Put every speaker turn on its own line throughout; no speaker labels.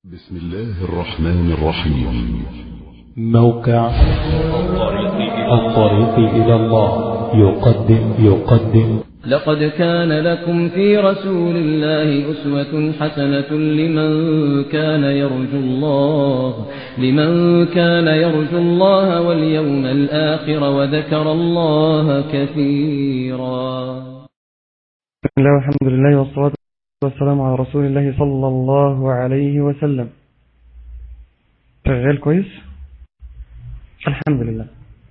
بسم الله الرحمن الرحيم
موقع الطريق إلى الله يقدم يقدم
لقد كان لكم في رسول الله أسوة حسنة لمن كان يرجو الله لمن كان يرجو الله واليوم الآخر وذكر الله كثيرا
بسم الله والحمد لله والصلاة والسلام على رسول الله صلى الله عليه وسلم شغال كويس الحمد لله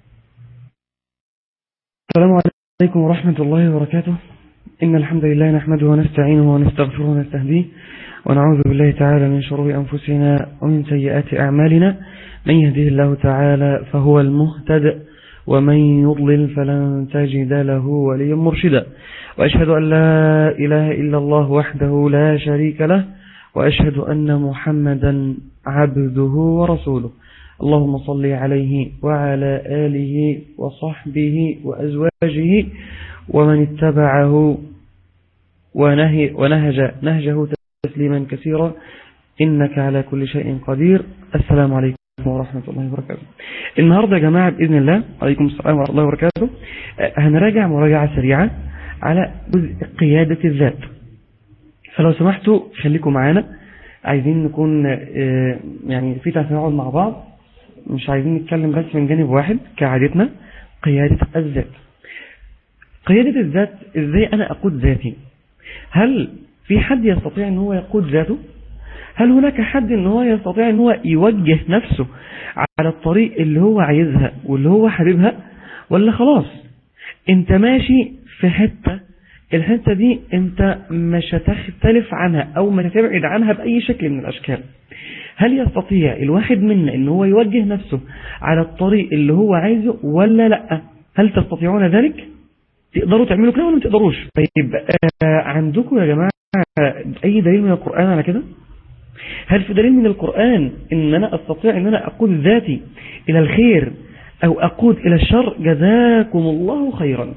السلام عليكم ورحمة الله وبركاته إن الحمد لله نحمده ونستعينه ونستغفره ونستهديه ونعوذ بالله تعالى من شرور أنفسنا ومن سيئات أعمالنا من يهديه الله تعالى فهو المهتد ومن يضلل فلن تجد له وليا مرشدا وأشهد أن لا إله إلا الله وحده لا شريك له وأشهد أن محمدا عبده ورسوله اللهم صل عليه وعلى آله وصحبه وأزواجه ومن اتبعه ونهي ونهج نهجه تسليما كثيرا إنك على كل شيء قدير السلام عليكم ورحمة الله وبركاته النهاردة يا جماعة بإذن الله عليكم السلام ورحمة الله وبركاته هنراجع مراجعة سريعة على جزء قيادة الذات فلو سمحتوا خليكم معانا عايزين نكون يعني في تفاعل مع بعض مش عايزين نتكلم بس من جانب واحد كعادتنا قيادة الذات قيادة الذات ازاي انا اقود ذاتي هل في حد يستطيع ان هو يقود ذاته هل هناك حد ان هو يستطيع ان هو يوجه نفسه على الطريق اللي هو عايزها واللي هو حبيبها ولا خلاص انت ماشي في حتة الحتة دي انت مش هتختلف عنها او مش هتبعد عنها بأي شكل من الاشكال هل يستطيع الواحد منا ان هو يوجه نفسه على الطريق اللي هو عايزه ولا لا هل تستطيعون ذلك تقدروا تعملوا كده ولا ما تقدروش طيب آه عندكم يا جماعة اي دليل من القرآن على كده هل في دليل من القرآن ان انا استطيع ان انا اقود ذاتي الى الخير او اقود الى الشر جزاكم الله خيرا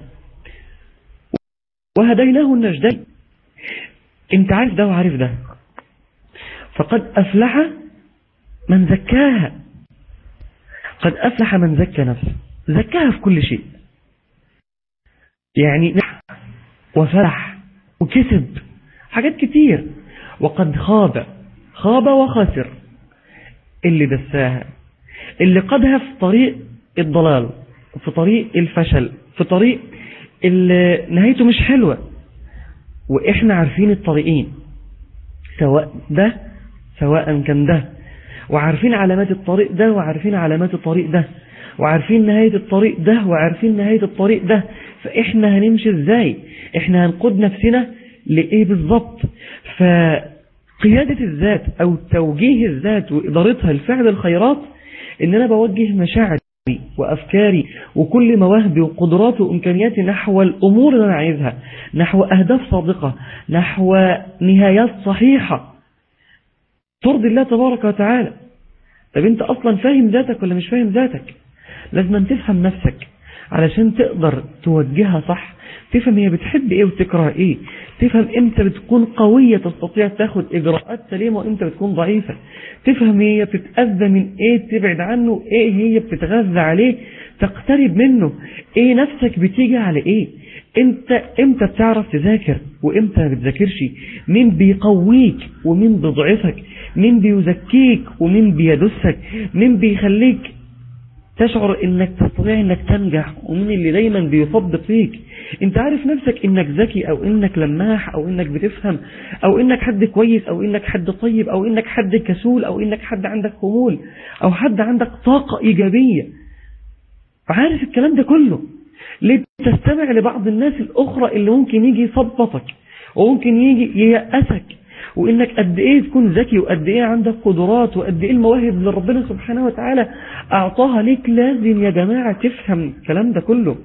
وهديناه النجدين انت عارف ده وعارف ده فقد أفلح من زكاها قد أفلح من زكى نفسه زكاها في كل شيء يعني وفرح وكسب حاجات كتير وقد خاب خاب وخسر اللي دساها اللي قدها في طريق الضلال في طريق الفشل في طريق اللي نهايته مش حلوة وإحنا عارفين الطريقين سواء ده سواء كان ده وعارفين علامات الطريق ده وعارفين علامات الطريق ده وعارفين نهاية الطريق ده وعارفين نهاية الطريق ده فإحنا هنمشي إزاي إحنا هنقود نفسنا لإيه بالظبط فقيادة الذات أو توجيه الذات وإدارتها لفعل الخيرات إن أنا بوجه مشاعري وأفكاري وكل مواهبي وقدراتي وإمكانياتي نحو الأمور اللي أنا عايزها نحو أهداف صادقة نحو نهايات صحيحة ترضي الله تبارك وتعالى طب أنت أصلا فاهم ذاتك ولا مش فاهم ذاتك لازم أن تفهم نفسك علشان تقدر توجهها صح تفهم هي بتحب ايه وتكره ايه تفهم امتى بتكون قوية تستطيع تاخد اجراءات سليمة وامتى بتكون ضعيفة تفهم هي بتتأذى من ايه تبعد عنه ايه هي بتتغذى عليه تقترب منه ايه نفسك بتيجي على ايه انت امتى بتعرف تذاكر وامتى ما بتذاكرش مين بيقويك ومين بيضعفك مين بيزكيك ومين بيدسك مين بيخليك تشعر انك تستطيع انك تنجح ومين اللي دايما بيصدق فيك انت عارف نفسك انك ذكي او انك لماح او انك بتفهم او انك حد كويس او انك حد طيب او انك حد كسول او انك حد عندك خمول او حد عندك طاقة ايجابية عارف الكلام ده كله ليه تستمع لبعض الناس الاخرى اللي ممكن يجي يثبطك وممكن يجي ييأسك وانك قد ايه تكون ذكي وقد ايه عندك قدرات وقد ايه المواهب اللي ربنا سبحانه وتعالى اعطاها ليك لازم يا جماعة تفهم الكلام ده كله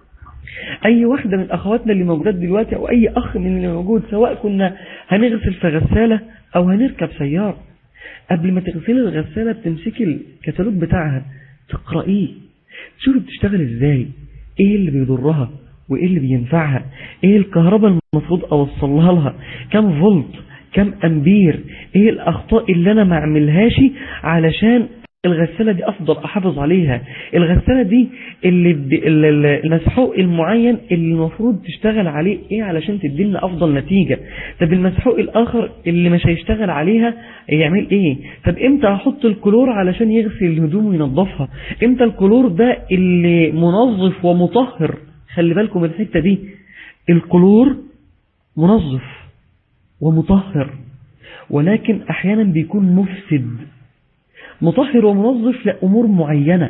اي واحدة من اخواتنا اللي موجودات دلوقتي او اي اخ من اللي موجود سواء كنا هنغسل في غسالة او هنركب سيارة قبل ما تغسلي الغسالة بتمسكي الكتالوج بتاعها تقرأيه تشوفي بتشتغل ازاي ايه اللي بيضرها وايه اللي بينفعها ايه الكهرباء المفروض اوصلها لها كم فولت كم أمبير ايه الأخطاء اللي أنا ما اعملهاش علشان الغسالة دي أفضل أحافظ عليها الغسالة دي اللي ب... ال- ال- المسحوق المعين اللي المفروض تشتغل عليه ايه علشان تديلنا أفضل نتيجة طب المسحوق الآخر اللي مش هيشتغل عليها يعمل ايه طب امتى هحط الكلور علشان يغسل الهدوم وينظفها امتى الكلور ده اللي منظف ومطهر خلي بالكم من الحتة دي الكلور منظف ومطهر ولكن احيانا بيكون مفسد مطهر ومنظف لأمور معينة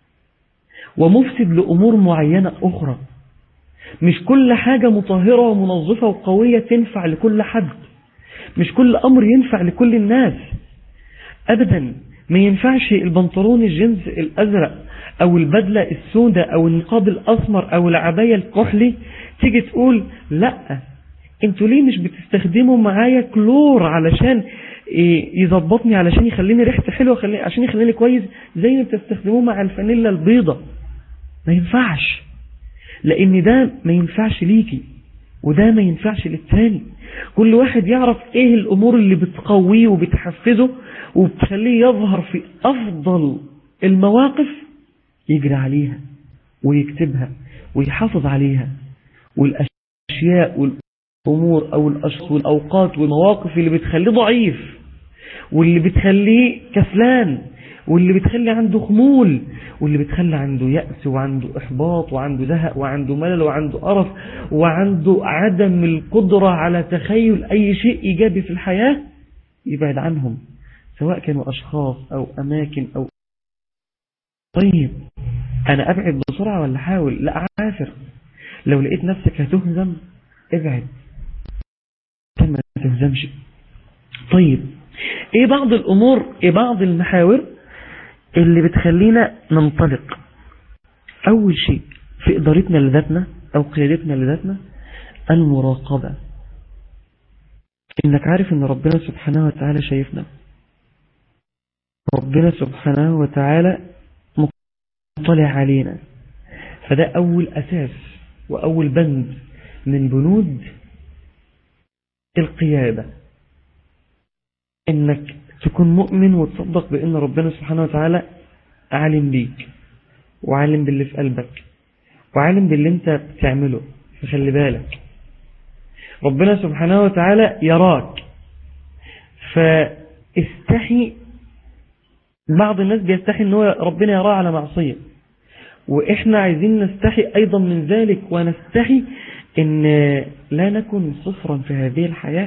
ومفسد لأمور معينة أخرى مش كل حاجة مطهرة ومنظفة وقوية تنفع لكل حد مش كل أمر ينفع لكل الناس أبدا ما ينفعش البنطلون الجنس الأزرق أو البدلة السوداء أو النقاب الأسمر أو العباية الكحلي تيجي تقول لا انتوا ليه مش بتستخدموا معايا كلور علشان إيه يظبطني علشان يخليني ريحتي حلوه خلي عشان يخليني كويس زي ما بتستخدموه مع الفانيلا البيضة ما ينفعش لان ده ما ينفعش ليكي وده ما ينفعش للتاني كل واحد يعرف ايه الامور اللي بتقويه وبتحفزه وبتخليه يظهر في افضل المواقف يجري عليها ويكتبها ويحافظ عليها والاشياء والامور او الاشخاص والاوقات والمواقف اللي بتخليه ضعيف واللي بتخليه كسلان واللي بتخلي عنده خمول واللي بتخلي عنده يأس وعنده إحباط وعنده زهق وعنده ملل وعنده قرف وعنده عدم القدرة على تخيل أي شيء إيجابي في الحياة يبعد عنهم سواء كانوا أشخاص أو أماكن أو طيب أنا أبعد بسرعة ولا أحاول لا عافر لو لقيت نفسك هتهزم ابعد ما تهزمش طيب ايه بعض الامور ايه بعض المحاور اللي بتخلينا ننطلق اول شيء في ادارتنا لذاتنا او قيادتنا لذاتنا المراقبة انك عارف ان ربنا سبحانه وتعالى شايفنا ربنا سبحانه وتعالى مطلع علينا فده اول اساس واول بند من بنود القيادة انك تكون مؤمن وتصدق بان ربنا سبحانه وتعالى عالم بيك وعالم باللي في قلبك وعالم باللي انت بتعمله فخلي بالك ربنا سبحانه وتعالى يراك فاستحي بعض الناس بيستحي ان هو ربنا يراه على معصية واحنا عايزين نستحي ايضا من ذلك ونستحي ان لا نكن صفرا في هذه الحياة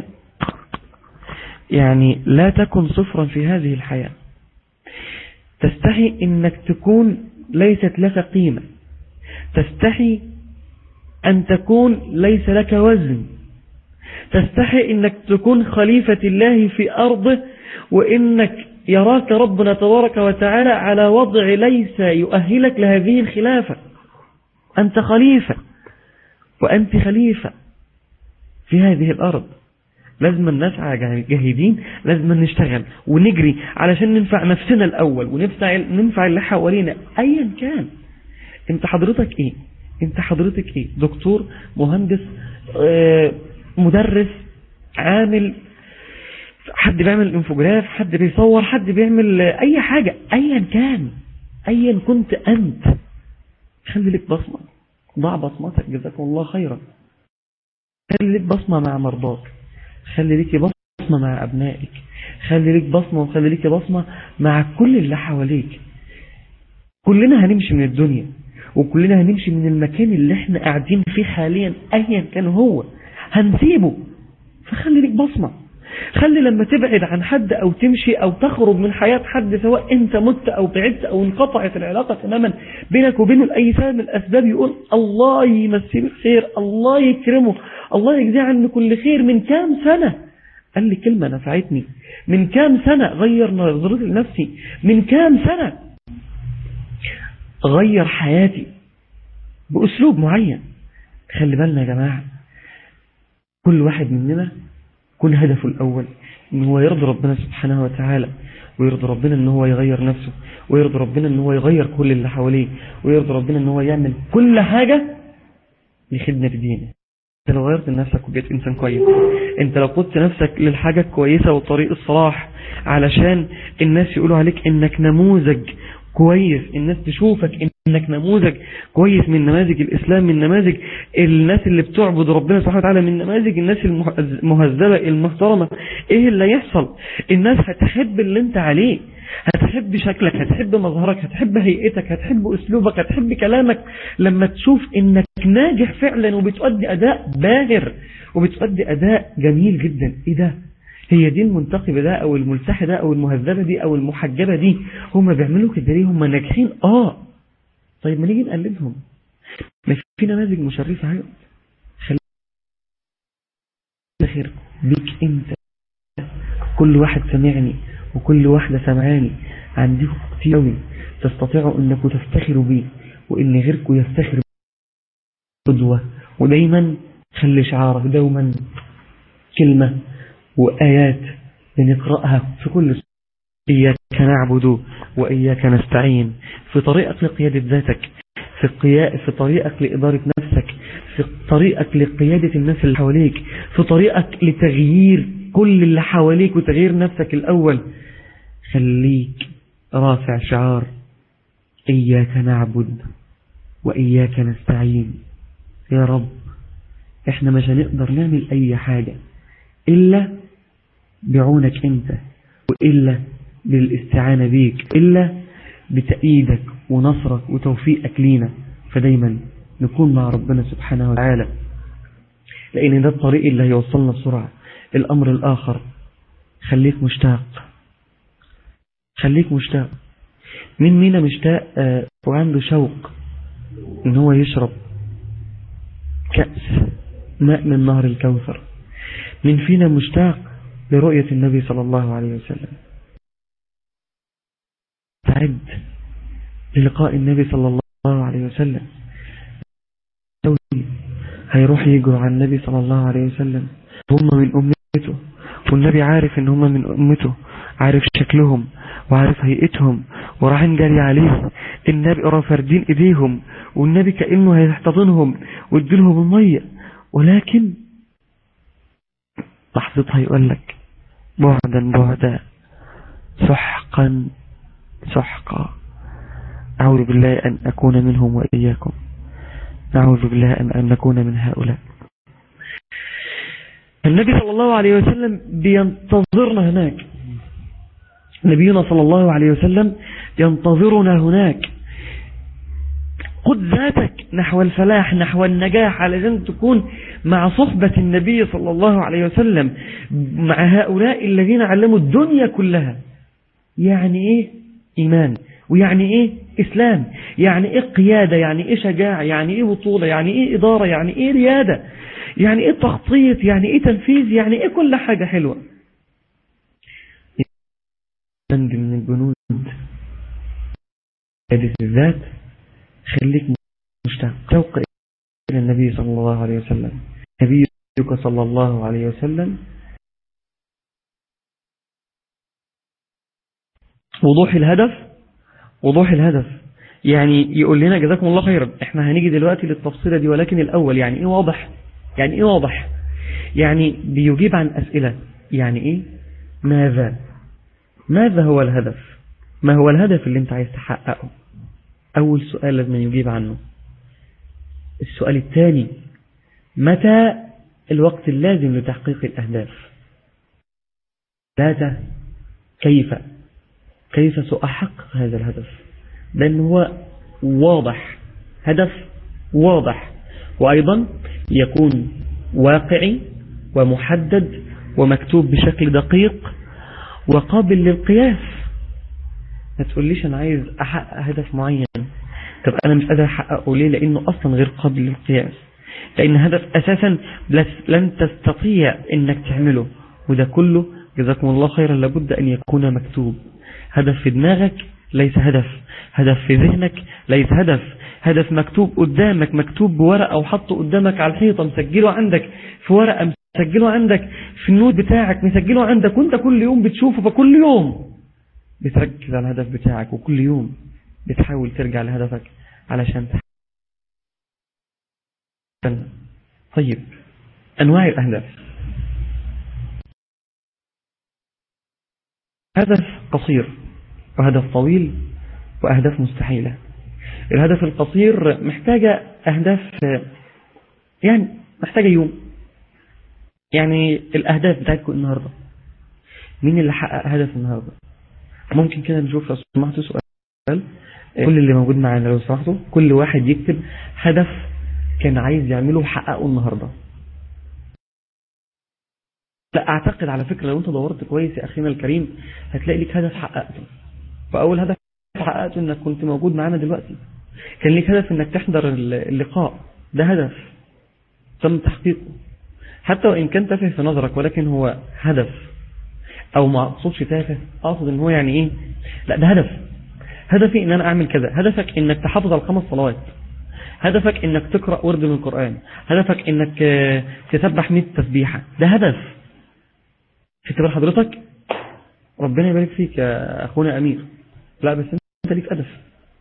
يعني لا تكن صفرا في هذه الحياة تستحي انك تكون ليست لك قيمة تستحي ان تكون ليس لك وزن تستحي انك تكون خليفة الله في ارضه وانك يراك ربنا تبارك وتعالى على وضع ليس يؤهلك لهذه الخلافة أنت خليفة وأنت خليفة في هذه الأرض لازم نسعى جاهدين لازم نشتغل ونجري علشان ننفع نفسنا الأول وننفع ننفع اللي حوالينا أيا كان انت حضرتك ايه انت حضرتك ايه دكتور مهندس آه، مدرس عامل حد بيعمل انفوجراف حد بيصور حد بيعمل اي حاجة ايا كان ايا كنت انت خلي لك بصمة ضع بصمتك جزاكم الله خيرا خلي لك بصمة مع مرضاك خلي لك بصمة مع ابنائك خلي لك بصمة وخلي لك بصمة مع كل اللي حواليك كلنا هنمشي من الدنيا وكلنا هنمشي من المكان اللي احنا قاعدين فيه حاليا ايا كان هو هنسيبه فخلي لك بصمة خلي لما تبعد عن حد او تمشي او تخرج من حياة حد سواء انت مت او بعدت او انقطعت العلاقة تماما بينك وبينه لأي سبب من الاسباب يقول الله يمسيه بالخير الله يكرمه الله يجزيه عنه كل خير من كام سنة قال لي كلمة نفعتني من كام سنة غير نظرتي لنفسي من كام سنة غير حياتي بأسلوب معين خلي بالنا يا جماعة كل واحد مننا كل هدفه الأول ان هو يرضي ربنا سبحانه وتعالى ويرضي ربنا ان هو يغير نفسه ويرضي ربنا ان هو يغير كل اللي حواليه ويرضي ربنا ان هو يعمل كل حاجة لخدمة دينه انت لو غيرت نفسك وبقيت انسان كويس انت لو قدت نفسك للحاجة الكويسة وطريق الصلاح علشان الناس يقولوا عليك انك نموذج كويس الناس تشوفك انك نموذج كويس من نماذج الاسلام من نماذج الناس اللي بتعبد ربنا سبحانه وتعالى من نماذج الناس المهذبة المحترمة ايه اللي يحصل الناس هتحب اللي انت عليه هتحب شكلك هتحب مظهرك هتحب هيئتك هتحب اسلوبك هتحب كلامك لما تشوف انك ناجح فعلا وبتؤدي اداء باهر وبتؤدي اداء جميل جدا ايه ده هي دي المنتقبة ده او الملتحي ده او المهذبة دي او المحجبة دي هم بيعملوا كده ليه هم ناجحين اه طيب ما نيجي نقلدهم ما في نماذج مشرفة اهي خلي خير بيك انت كل واحد سمعني وكل واحدة سمعاني عندكم كتير قوي تستطيعوا انكم تفتخروا بيه وان غيركم يفتخر قدوة ودايما خلي شعارك دوما كلمة وآيات بنقرأها في كل إياك نعبد وإياك نستعين في طريقك لقيادة ذاتك في, قيا... في طريقك لإدارة نفسك في طريقك لقيادة الناس اللي حواليك في طريقك لتغيير كل اللي حواليك وتغيير نفسك الأول خليك رافع شعار إياك نعبد وإياك نستعين يا رب احنا مش هنقدر نعمل أي حاجة إلا بعونك أنت وإلا بالاستعانة بيك إلا بتأييدك ونصرك وتوفيقك لينا فدايما نكون مع ربنا سبحانه وتعالى لأن ده الطريق اللي هيوصلنا بسرعة الأمر الآخر خليك مشتاق خليك مشتاق مين مينا مشتاق آه وعنده شوق ان هو يشرب كأس ماء من نهر الكوثر من فينا مشتاق لرؤية النبي صلى الله عليه وسلم تعد للقاء النبي صلى الله عليه وسلم هيروح يجروا عن النبي صلى الله عليه وسلم هم من أمته والنبي عارف ان هم من أمته عارف شكلهم وعارف هيئتهم وراحين جري عليه النبي قرا فردين ايديهم والنبي كأنه هيحتضنهم ويديلهم المية ولكن لحظتها يقول لك بعدا بعدا سحقا سحقا أعوذ بالله أن أكون منهم وإياكم نعوذ بالله أن نكون من هؤلاء النبي صلى الله عليه وسلم بينتظرنا هناك نبينا صلى الله عليه وسلم ينتظرنا هناك قد ذاتك نحو الفلاح نحو النجاح علشان تكون مع صحبة النبي صلى الله عليه وسلم مع هؤلاء الذين علموا الدنيا كلها يعني ايه ايمان ويعني ايه اسلام يعني ايه قيادة يعني ايه شجاعة يعني ايه بطولة يعني ايه ادارة يعني ايه ريادة يعني ايه تخطيط يعني ايه تنفيذ يعني ايه كل حاجة حلوة بند من البنود قيادة الذات خليك مشتاق توقع إلى النبي صلى الله عليه وسلم نبيك صلى الله عليه وسلم وضوح الهدف وضوح الهدف يعني يقول لنا جزاكم الله خيرا احنا هنيجي دلوقتي للتفصيلة دي ولكن الأول يعني ايه واضح يعني ايه واضح يعني بيجيب عن أسئلة يعني ايه ماذا ماذا هو الهدف ما هو الهدف اللي انت عايز تحققه أول سؤال لازم يجيب عنه السؤال الثاني متى الوقت اللازم لتحقيق الأهداف ثلاثة كيف كيف سأحقق هذا الهدف لأنه هو واضح هدف واضح وأيضا يكون واقعي ومحدد ومكتوب بشكل دقيق وقابل للقياس ما تقوليش أنا عايز أحقق هدف معين طب أنا مش قادر أحققه ليه لأنه أصلا غير قابل للقياس لأن هدف أساسا لن تستطيع أنك تعمله وده كله جزاكم الله خيرا لابد أن يكون مكتوب هدف في دماغك ليس هدف هدف في ذهنك ليس هدف هدف مكتوب قدامك مكتوب بورقة وحطه قدامك على الحيطة مسجله عندك في ورقة مسجله عندك في النوت بتاعك مسجله عندك وانت كل يوم بتشوفه فكل يوم بتركز على الهدف بتاعك وكل يوم بتحاول ترجع لهدفك علشان تحقق طيب أنواع الأهداف هدف قصير وهدف طويل وأهداف مستحيلة الهدف القصير محتاجة أهداف يعني محتاجة يوم يعني الأهداف بتاعتكم النهاردة مين اللي حقق هدف النهاردة ممكن كده نشوف لو سمحتوا سؤال كل اللي موجود معانا لو سمحتوا كل واحد يكتب هدف كان عايز يعمله وحققه النهاردة لا اعتقد على فكرة لو انت دورت كويس يا اخينا الكريم هتلاقي لك هدف حققته فاول هدف حققته انك كنت موجود معانا دلوقتي كان ليك هدف انك تحضر اللقاء ده هدف تم تحقيقه حتى وان كان تافه في نظرك ولكن هو هدف او ما اقصدش تافه اقصد ان هو يعني ايه لا ده هدف هدفي ان انا اعمل كذا هدفك انك تحافظ على الخمس صلوات هدفك انك تقرأ ورد من القرآن هدفك انك تسبح 100 تسبيحة ده هدف اعتبر حضرتك ربنا يبارك فيك يا اخونا امير لا بس انت ليك هدف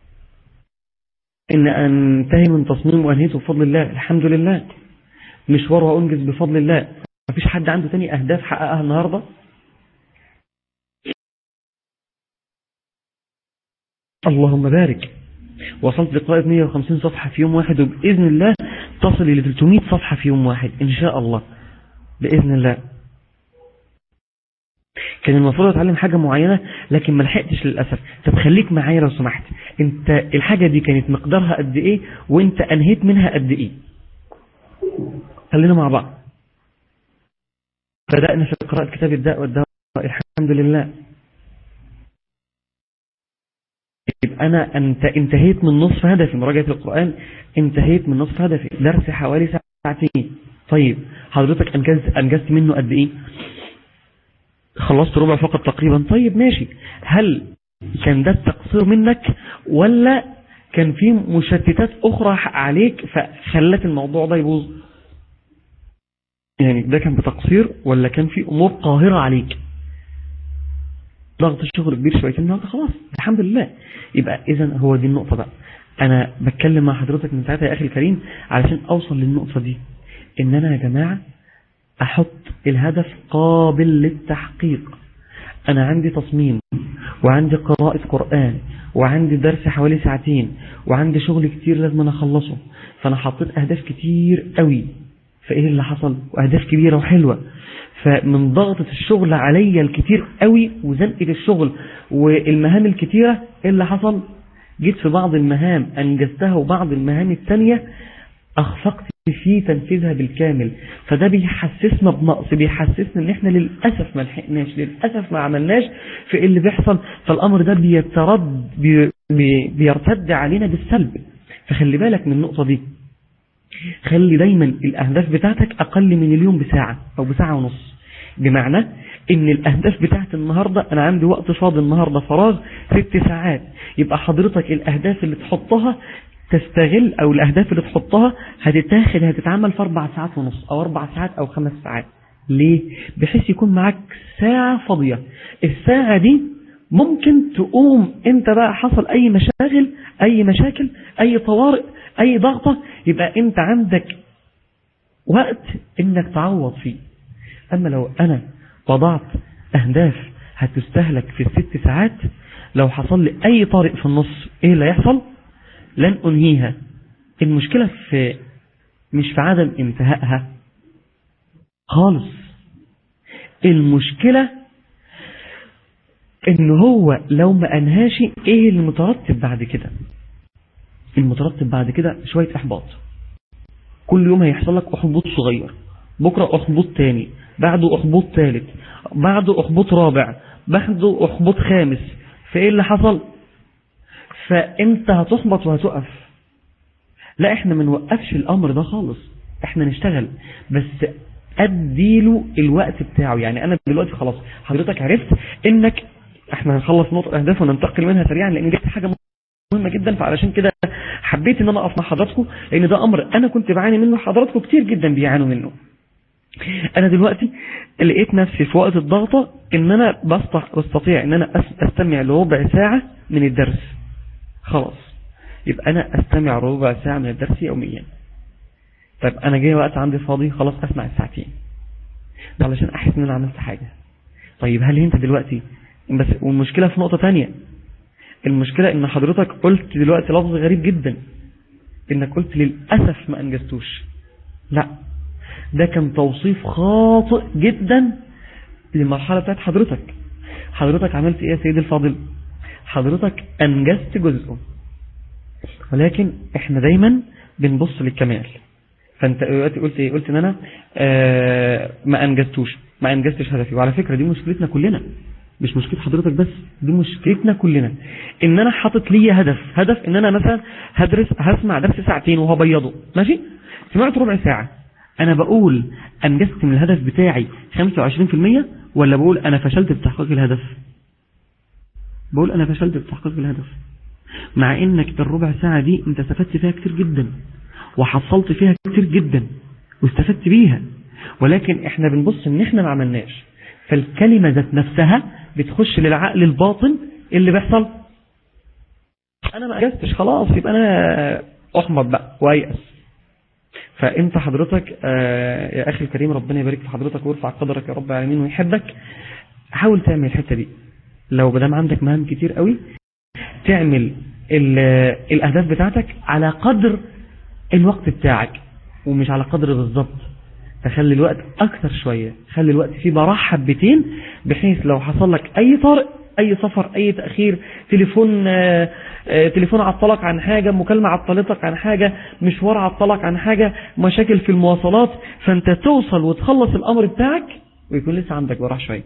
ان انتهي من تصميم وانهيته بفضل الله الحمد لله مشوار وانجز بفضل الله مفيش حد عنده تاني اهداف حققها النهاردة اللهم بارك وصلت لقراءة 150 صفحة في يوم واحد وبإذن الله تصل إلى 300 صفحة في يوم واحد إن شاء الله بإذن الله كان المفروض اتعلم حاجة معينة لكن ما لحقتش للأسف طب خليك معايا لو سمحت انت الحاجة دي كانت مقدارها قد ايه وانت انهيت منها قد ايه خلينا مع بعض بدأنا في قراءة كتاب الداء والدواء الحمد لله يبقى أنا أنت انتهيت من نصف هدفي مراجعة القرآن انتهيت من نصف هدفي درس حوالي ساعتين طيب حضرتك أنجزت, أنجزت منه قد إيه خلصت ربع فقط تقريبا طيب ماشي هل كان ده التقصير منك ولا كان في مشتتات أخرى عليك فخلت الموضوع ده يبوظ يعني ده كان بتقصير ولا كان في أمور قاهرة عليك ضغط الشغل كبير شويتين النهارده خلاص الحمد لله يبقى اذا هو دي النقطة بقى انا بتكلم مع حضرتك من ساعتها يا اخي الكريم علشان اوصل للنقطة دي ان انا يا جماعة احط الهدف قابل للتحقيق انا عندي تصميم وعندي قراءة قرآن وعندي درس حوالي ساعتين وعندي شغل كتير لازم انا اخلصه فانا حطيت اهداف كتير قوي فايه اللي حصل واهداف كبيرة وحلوة فمن ضغطة الشغل عليا الكتير قوي وزنقة الشغل والمهام الكتيرة ايه اللي حصل جيت في بعض المهام انجزتها وبعض المهام التانية اخفقت في تنفيذها بالكامل فده بيحسسنا بنقص بيحسسنا ان احنا للأسف ما لحقناش للأسف ما عملناش في اللي بيحصل فالامر ده بيترد بي بي بيرتد علينا بالسلب فخلي بالك من النقطة دي خلي دايما الأهداف بتاعتك أقل من اليوم بساعة أو بساعة ونص بمعنى ان الأهداف بتاعت النهاردة أنا عندي وقت فاضي النهاردة فراغ ست ساعات يبقى حضرتك الأهداف اللي تحطها تستغل أو الأهداف اللي تحطها هتتاخد هتتعمل في أربع ساعات ونص أو أربع ساعات أو خمس ساعات ليه؟ بحيث يكون معاك ساعة فاضية الساعة دي ممكن تقوم انت بقى حصل اي مشاغل اي مشاكل اي طوارئ اي ضغطة يبقى انت عندك وقت انك تعوض فيه اما لو انا وضعت اهداف هتستهلك في الست ساعات لو حصل لي اي طارئ في النص ايه اللي هيحصل لن انهيها المشكلة في مش في عدم انتهائها خالص المشكلة ان هو لو ما انهاش ايه المترتب بعد كده المترتب بعد كده شوية احباط كل يوم هيحصل لك احباط صغير بكرة احباط تاني بعده احباط ثالث بعده احباط رابع بعده احباط خامس فايه اللي حصل فانت هتحبط وهتقف لا احنا ما نوقفش الامر ده خالص احنا نشتغل بس اديله الوقت بتاعه يعني انا دلوقتي خلاص حضرتك عرفت انك احنا هنخلص نقطة الاهداف وننتقل منها سريعا لان دي حاجة مهمة جدا فعلشان كده حبيت ان انا اقف مع حضراتكم لان ده امر انا كنت بعاني منه حضراتكم كتير جدا بيعانوا منه انا دلوقتي لقيت نفسي في وقت الضغطة ان انا بستطيع ان انا استمع لربع ساعة من الدرس خلاص يبقى انا استمع ربع ساعة من الدرس يوميا طيب انا جاي وقت عندي فاضي خلاص اسمع الساعتين ده علشان احس ان انا عملت حاجة طيب هل انت دلوقتي بس والمشكلة في نقطة تانية المشكلة ان حضرتك قلت دلوقتي لفظ غريب جدا انك قلت للأسف ما انجزتوش لا ده كان توصيف خاطئ جدا للمرحلة بتاعت حضرتك حضرتك عملت ايه يا سيدي الفاضل حضرتك انجزت جزء ولكن احنا دايما بنبص للكمال فانت دلوقتي قلت ايه قلت ان انا آه ما انجزتوش ما انجزتش هدفي وعلى فكرة دي مشكلتنا كلنا مش مشكلة حضرتك بس دي مشكلتنا كلنا ان انا حاطط لي هدف هدف ان انا مثلا هدرس هسمع درس ساعتين وهبيضه ماشي سمعت ربع ساعة انا بقول انجزت من الهدف بتاعي 25% ولا بقول انا فشلت في تحقيق الهدف بقول انا فشلت في تحقيق الهدف مع انك الربع ساعة دي انت استفدت فيها كتير جدا وحصلت فيها كتير جدا واستفدت بيها ولكن احنا بنبص ان احنا ما عملناش فالكلمة ذات نفسها بتخش للعقل الباطن اللي بيحصل انا ما اجازتش خلاص يبقى انا احمد بقى ويأس فانت حضرتك آه يا اخي الكريم ربنا يبارك في حضرتك ويرفع قدرك يا رب العالمين ويحبك حاول تعمل الحتة دي لو بدام عندك مهام كتير قوي تعمل الاهداف بتاعتك على قدر الوقت بتاعك ومش على قدر بالظبط تخلي الوقت اكتر شوية خلي الوقت فيه براح حبتين بحيث لو حصل لك اي طارئ اي سفر اي تأخير تليفون آآ آآ تليفون عطلك عن حاجة مكالمة عطلتك عن حاجة مشوار عطلك عن حاجة مشاكل في المواصلات فانت توصل وتخلص الامر بتاعك ويكون لسه عندك براح شوية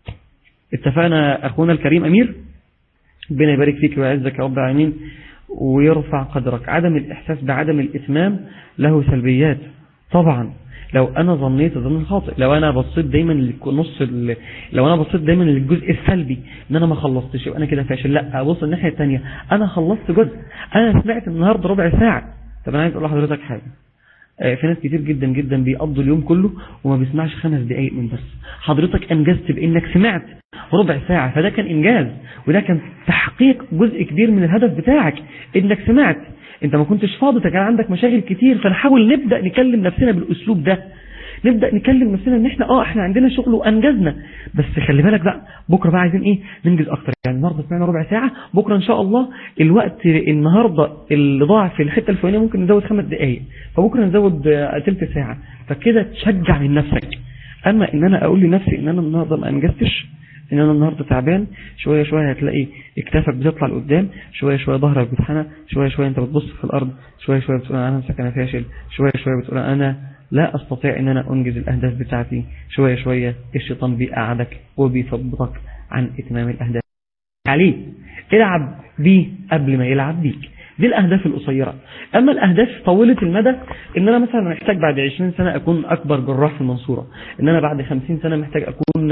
اتفقنا اخونا الكريم امير ربنا يبارك فيك ويعزك يا رب العالمين ويرفع قدرك عدم الإحساس بعدم الإتمام له سلبيات طبعا لو أنا ظنيت ظن خاطئ لو أنا بصيت دايما لنص لو أنا بصيت دايما للجزء السلبي إن أنا ما خلصتش يبقى أنا كده فاشل لا أبص الناحية الثانية أنا خلصت جزء أنا سمعت النهاردة ربع ساعة طب أنا عايز أقول لحضرتك حاجة في ناس كتير جدا جدا بيقضوا اليوم كله وما بيسمعش خمس دقايق من بس حضرتك أنجزت بإنك سمعت ربع ساعة فده كان إنجاز وده كان تحقيق جزء كبير من الهدف بتاعك إنك سمعت انت ما كنتش فاضي كان عندك مشاغل كتير فنحاول نبدأ نكلم نفسنا بالأسلوب ده نبدأ نكلم نفسنا ان احنا اه احنا عندنا شغل وانجزنا بس خلي بالك بقى بكرة بقى عايزين ايه ننجز اكتر يعني النهارده سمعنا ربع ساعة بكرة ان شاء الله الوقت النهاردة اللي ضاع في الحتة الفلانية ممكن نزود خمس دقايق فبكرة نزود تلت ساعة فكده تشجع من نفسك اما ان انا اقول لنفسي ان انا النهاردة ما انجزتش ان انا النهاردة تعبان شوية شوية هتلاقي اكتافك بتطلع لقدام شوية شوية ظهرك بيتحنى شوية شوية انت بتبص في الارض شوية شوية بتقول انا همسك انا فاشل شوية شوية بتقول انا لا استطيع ان انا انجز الاهداف بتاعتي شوية شوية الشيطان بيقعدك وبيثبطك عن اتمام الاهداف عليه العب بيه قبل ما يلعب بيك دي الأهداف القصيرة أما الأهداف طويلة المدى إن أنا مثلا محتاج بعد 20 سنة أكون أكبر جراح في المنصورة إن أنا بعد 50 سنة محتاج أكون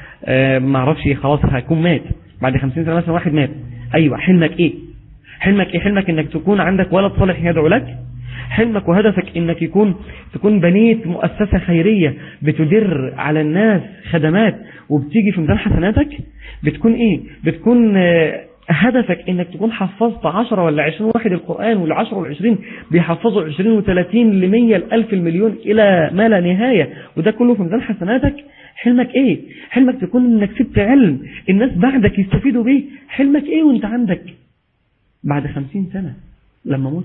ما اعرفش خلاص هكون مات بعد 50 سنة مثلا واحد مات أيوة حلمك إيه حلمك إيه حلمك إنك تكون عندك ولد صالح يدعو لك حلمك وهدفك إنك يكون تكون بنيت مؤسسة خيرية بتدر على الناس خدمات وبتيجي في ميزان حسناتك بتكون إيه بتكون هدفك انك تكون حفظت 10 ولا 20 واحد القرآن والعشر والعشرين بيحفظوا 20 و30 ل100 الألف المليون إلى ما لا نهاية وده كله في ميزان حسناتك حلمك ايه حلمك تكون انك سبت علم الناس بعدك يستفيدوا بيه حلمك ايه وانت عندك بعد 50 سنة لما مت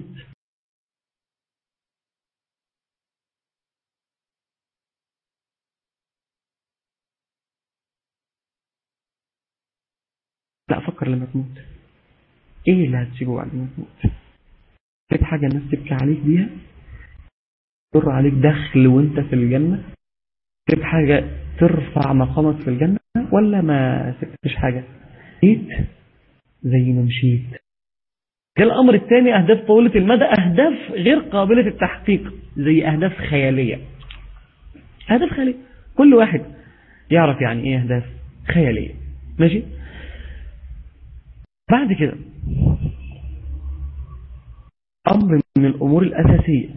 لا فكر لما تموت ايه اللي هتسيبه بعد ما تموت سيب حاجة الناس تبكي عليك بيها تر عليك دخل وانت في الجنة سيب حاجة ترفع مقامك في الجنة ولا ما سبتش حاجة جيت زي ما مشيت ده الأمر الثاني أهداف طويلة المدى أهداف غير قابلة التحقيق زي أهداف خيالية أهداف خيالية كل واحد يعرف يعني إيه أهداف خيالية ماشي بعد كده أمر من الأمور الأساسية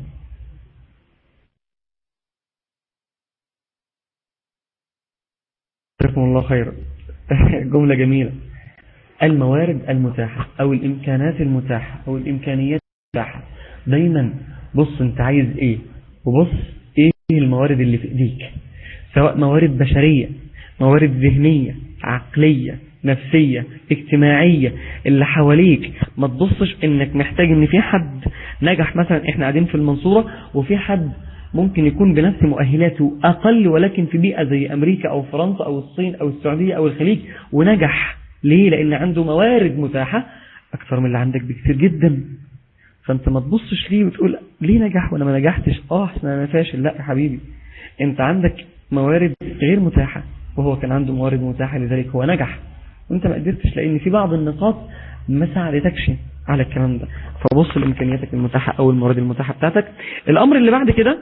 جزاكم الله خيرا جملة جميلة الموارد المتاحة أو الإمكانات المتاحة أو الإمكانيات المتاحة دايما بص أنت عايز إيه وبص ايه الموارد اللي في ايديك سواء موارد بشرية موارد ذهنية عقلية نفسية اجتماعية اللي حواليك ما تبصش انك محتاج ان في حد نجح مثلا احنا قاعدين في المنصورة وفي حد ممكن يكون بنفس مؤهلاته اقل ولكن في بيئة زي امريكا او فرنسا او الصين او السعودية او الخليج ونجح ليه لان عنده موارد متاحة اكثر من اللي عندك بكثير جدا فانت ما تبصش ليه وتقول ليه نجح وانا ما نجحتش اه احسن انا فاشل لا يا حبيبي انت عندك موارد غير متاحة وهو كان عنده موارد متاحة لذلك هو نجح وانت ما قدرتش لان في بعض النقاط ما ساعدتكش على الكلام ده فبص لامكانياتك المتاحة او الموارد المتاحة بتاعتك الامر اللي بعد كده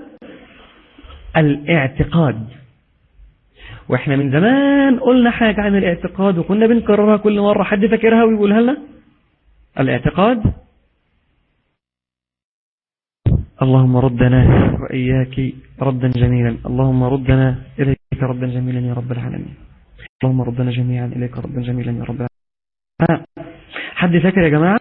الاعتقاد واحنا من زمان قلنا حاجة عن الاعتقاد وكنا بنكررها كل مرة حد فاكرها ويقولها لنا الاعتقاد اللهم ردنا وإياك ردا جميلا اللهم ردنا إليك ردا جميلا يا رب العالمين اللهم ردنا جميعا إليك ردا جميلا يا رب العالمين حد فاكر يا جماعة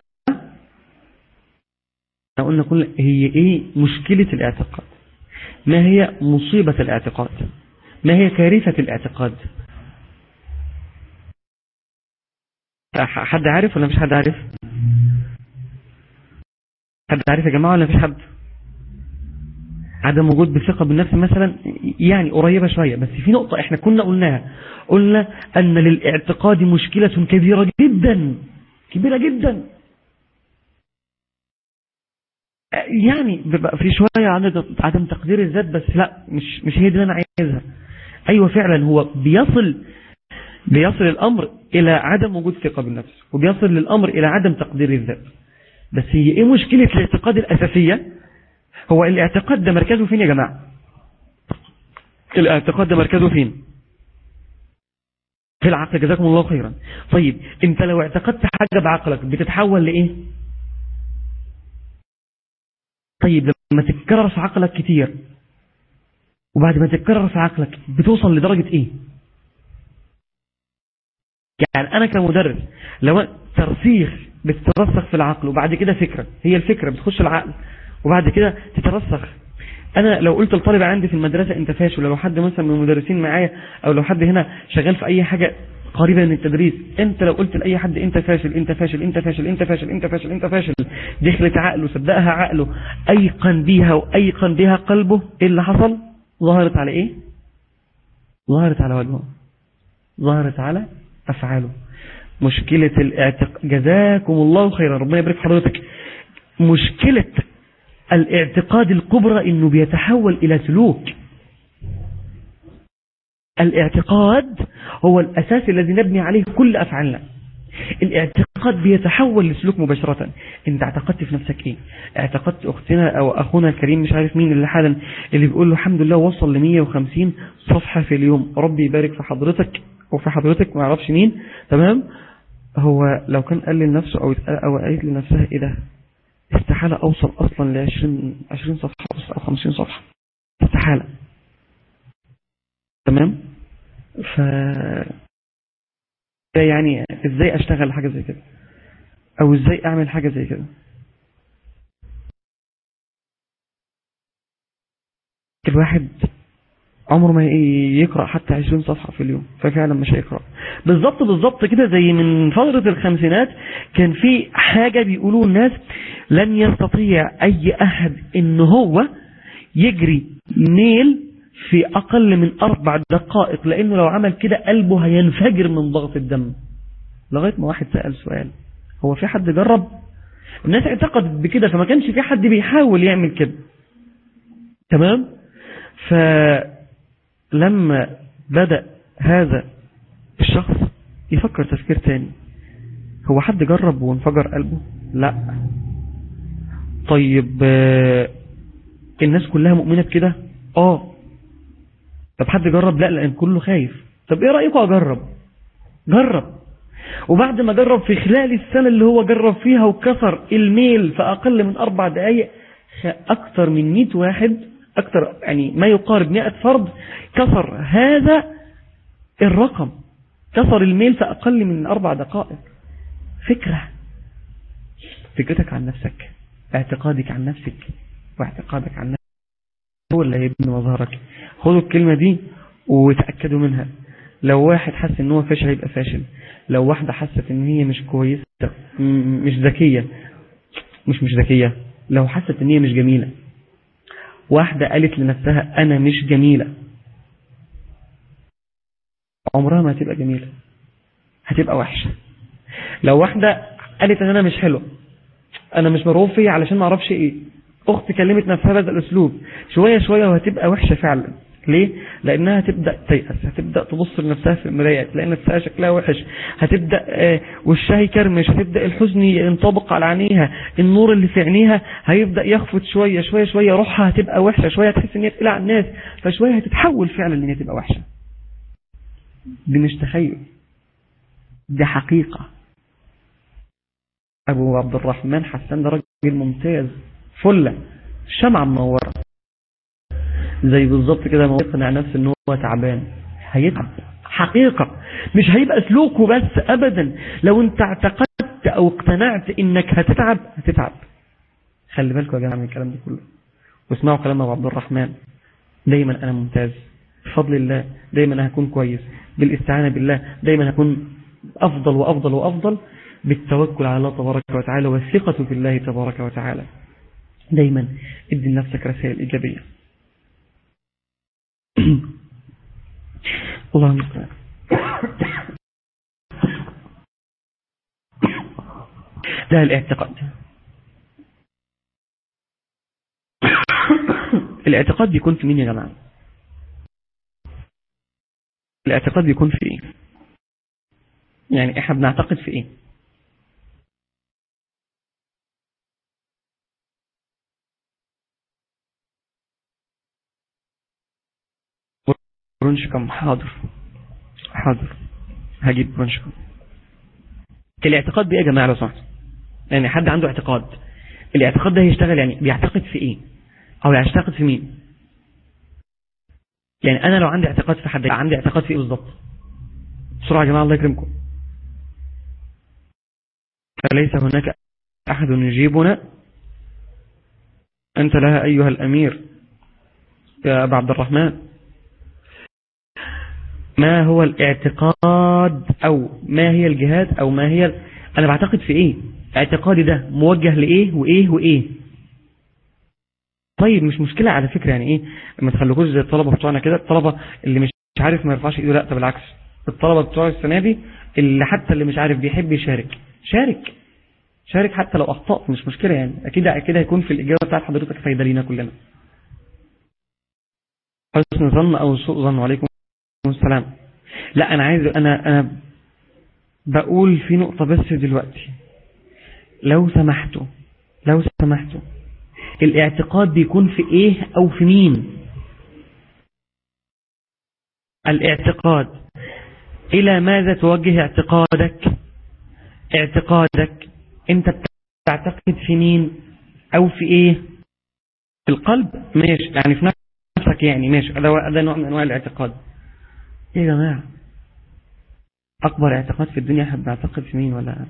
قلنا كل هي ايه مشكلة الاعتقاد ما هي مصيبة الاعتقاد ما هي كارثة الاعتقاد حد عارف ولا مش حد عارف حد عارف يا جماعة ولا مفيش حد عدم وجود بثقة بالنفس مثلا يعني قريبة شوية بس في نقطة احنا كنا قلناها قلنا ان للاعتقاد مشكلة كبيرة جدا كبيرة جدا يعني بيبقى في شوية عدم تقدير الذات بس لا مش مش هي دي اللي انا عايزها ايوه فعلا هو بيصل بيصل الامر الى عدم وجود ثقة بالنفس وبيصل للامر الى عدم تقدير الذات بس هي ايه مشكلة الاعتقاد الاساسية هو الاعتقاد ده مركزه فين يا جماعة الاعتقاد ده مركزه فين في العقل جزاكم الله خيرا طيب انت لو اعتقدت حاجة بعقلك بتتحول لايه طيب لما تتكرر في عقلك كتير وبعد ما تتكرر في عقلك بتوصل لدرجة ايه يعني انا كمدرس لو ترسيخ بتترسخ في العقل وبعد كده فكرة هي الفكرة بتخش العقل وبعد كده تترسخ انا لو قلت لطالب عندي في المدرسة انت فاشل لو حد مثلا من المدرسين معايا او لو حد هنا شغال في اي حاجة قريبة من التدريس انت لو قلت لاي حد انت فاشل انت فاشل انت فاشل انت فاشل انت فاشل انت فاشل دخلت عقله صدقها عقله ايقن بيها وايقن بيها قلبه ايه اللي حصل ظهرت على ايه ظهرت على وجهه ظهرت على افعاله مشكلة الاعتق جزاكم الله خيرا ربنا يبارك في حضرتك مشكلة الاعتقاد الكبرى انه بيتحول الى سلوك الاعتقاد هو الاساس الذي نبني عليه كل افعالنا الاعتقاد بيتحول لسلوك مباشرة انت اعتقدت في نفسك ايه اعتقدت اختنا او اخونا الكريم مش عارف مين اللي حالا اللي بيقول له الحمد لله وصل ل 150 صفحة في اليوم ربي يبارك في حضرتك وفي حضرتك ما اعرفش مين تمام هو لو كان قال لنفسه او او قالت لنفسها ايه ده استحالة اوصل اصلا ل 20 20 صفحة او 50 صفحة استحالة تمام ف يعني ازاي اشتغل حاجة زي كده او ازاي اعمل حاجة زي كده الواحد عمره ما يقرأ حتى 20 صفحة في اليوم ففعلا مش هيقرأ بالظبط بالظبط كده زي من فترة الخمسينات كان في حاجة بيقولوا الناس لن يستطيع اي احد ان هو يجري ميل في أقل من أربع دقائق لأنه لو عمل كده قلبه هينفجر من ضغط الدم لغاية ما واحد سأل سؤال هو في حد جرب الناس اعتقدت بكده فما كانش في حد بيحاول يعمل كده تمام فلما بدأ هذا الشخص يفكر تفكير تاني هو حد جرب وانفجر قلبه لا طيب الناس كلها مؤمنة بكده اه طب حد جرب لا لان كله خايف طب ايه رأيكم اجرب جرب وبعد ما جرب في خلال السنة اللي هو جرب فيها وكسر الميل في اقل من اربع دقايق اكتر من 100 واحد اكتر يعني ما يقارب 100 فرد كسر هذا الرقم كسر الميل في اقل من اربع دقائق فكرة فكرتك عن نفسك اعتقادك عن نفسك واعتقادك عن نفسك هو اللي هيبني مظهرك خدوا الكلمة دي وتأكدوا منها لو واحد حس ان هو فاشل هيبقى فاشل لو واحدة حست ان هي مش كويسة م- مش ذكية مش مش ذكية لو حست ان هي مش جميلة واحدة قالت لنفسها انا مش جميلة عمرها ما هتبقى جميلة هتبقى وحشة لو واحدة قالت ان انا مش حلوة انا مش مرغوب فيا علشان ما اعرفش ايه اخت كلمت نفسها بهذا الاسلوب شوية شوية وهتبقى وحشة فعلا ليه؟ لانها هتبدأ تيأس هتبدأ تبص لنفسها في المراية تلاقي نفسها شكلها وحش هتبدأ آه، وشها يكرمش هتبدأ الحزن ينطبق على عينيها النور اللي في عينيها هيبدأ يخفت شوية شوية شوية روحها هتبقى وحشة شوية تحس ان هي تقلع الناس فشوية هتتحول فعلا ان هي تبقى وحشة دي مش تخيل دي حقيقة أبو عبد الرحمن حسان ده راجل ممتاز فلة شمعة منورة زي بالظبط كده ما يقنع نفسه ان هو تعبان هيتعب حقيقة مش هيبقى سلوكه بس أبدا لو انت اعتقدت أو اقتنعت انك هتتعب هتتعب خلي بالكم يا جماعة من الكلام ده كله واسمعوا كلام أبو عبد الرحمن دايما أنا ممتاز بفضل الله دايما هكون كويس بالاستعانة بالله دايما هكون أفضل وأفضل وأفضل بالتوكل على الله تبارك وتعالى والثقة في الله تبارك وتعالى دايما ادي لنفسك رسائل إيجابية الله المستعان ده الاعتقاد الاعتقاد بيكون في مين يا جماعة الاعتقاد بيكون في ايه يعني احنا بنعتقد في ايه برونشكم حاضر حاضر هجيب برونشكم الاعتقاد بيه يا جماعة لو سمحت يعني حد عنده اعتقاد الاعتقاد ده هيشتغل يعني بيعتقد في ايه او يعتقد في مين يعني انا لو عندي اعتقاد في حد يبقى عندي اعتقاد في ايه بالظبط بسرعة يا جماعة الله يكرمكم فليس هناك احد يجيبنا انت لها ايها الامير يا ابا عبد الرحمن ما هو الاعتقاد او ما هي الجهاد او ما هي انا بعتقد في ايه اعتقادي ده موجه لايه وايه وايه طيب مش مشكلة على فكرة يعني ايه ما تخلوكوش زي الطلبة بتوعنا كده الطلبة اللي مش عارف ما يرفعش ايده لا طب بالعكس الطلبة بتوع السنة دي اللي حتى اللي مش عارف بيحب يشارك شارك شارك حتى لو اخطأت مش مشكلة يعني اكيد اكيد هيكون في الاجابة بتاعت حضرتك فايدة لينا كلنا حسن ظن او سوء ظن وعليكم السلام لا انا عايز انا انا بقول في نقطة بس دلوقتي لو سمحتوا لو سمحتوا الاعتقاد بيكون في ايه او في مين الاعتقاد الى ماذا توجه اعتقادك اعتقادك انت بتعتقد في مين او في ايه في القلب ماشي يعني في نفسك يعني ماشي ده ده نوع من انواع الاعتقاد ايه يا جماعه اكبر اعتقاد في الدنيا احنا بنعتقد في مين ولا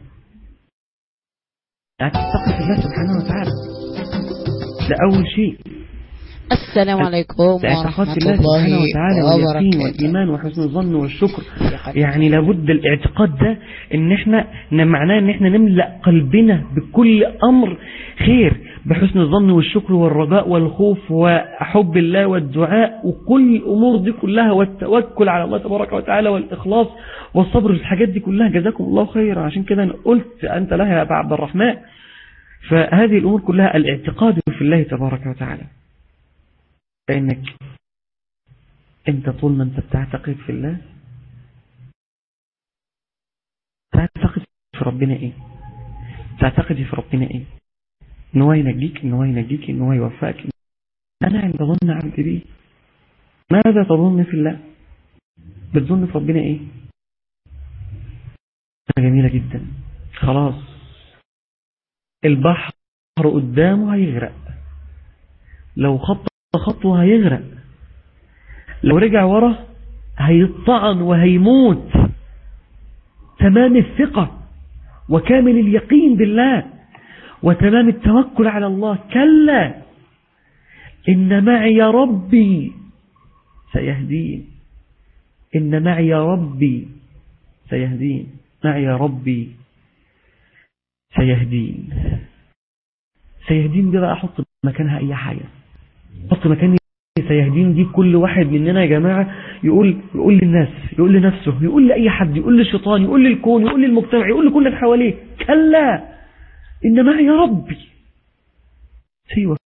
اعتقد في الله سبحانه وتعالى ده اول شيء
السلام عليكم
اعتقاد
ورحمة
في الله سبحانه
الله
وتعالى واليقين
وبركاته
والإيمان وحسن الظن والشكر يعني لابد الاعتقاد ده ان احنا إن معناه ان احنا نملأ قلبنا بكل امر خير بحسن الظن والشكر والرجاء والخوف وحب الله والدعاء وكل الامور دي كلها والتوكل على الله تبارك وتعالى والاخلاص والصبر الحاجات دي كلها جزاكم الله خيرا عشان كده انا قلت انت لها يا ابا عبد الرحمن فهذه الامور كلها الاعتقاد في الله تبارك وتعالى لأنك أنت طول ما أنت بتعتقد في الله تعتقد في ربنا إيه تعتقد في ربنا إيه إن هو ينجيك إن هو ينجيك إن هو يوفقك أنا عند ظن عبد بي ماذا تظن في الله بتظن في ربنا إيه جميلة جدا خلاص البحر قدامه هيغرق لو خط خطوة هيغرق لو رجع ورا هيطعن وهيموت تمام الثقة وكامل اليقين بالله وتمام التوكل على الله كلا إن معي ربي سيهدين إن معي ربي سيهدين معي ربي سيهدين سيهدين دي بقى أحط مكانها أي حاجة أحط مكان سيهدين دي كل واحد مننا يا جماعة يقول يقول للناس يقول لنفسه يقول لأي حد يقول للشيطان يقول للكون يقول للمجتمع يقول لكل اللي حواليه كلا إن معي ربي سيوفقني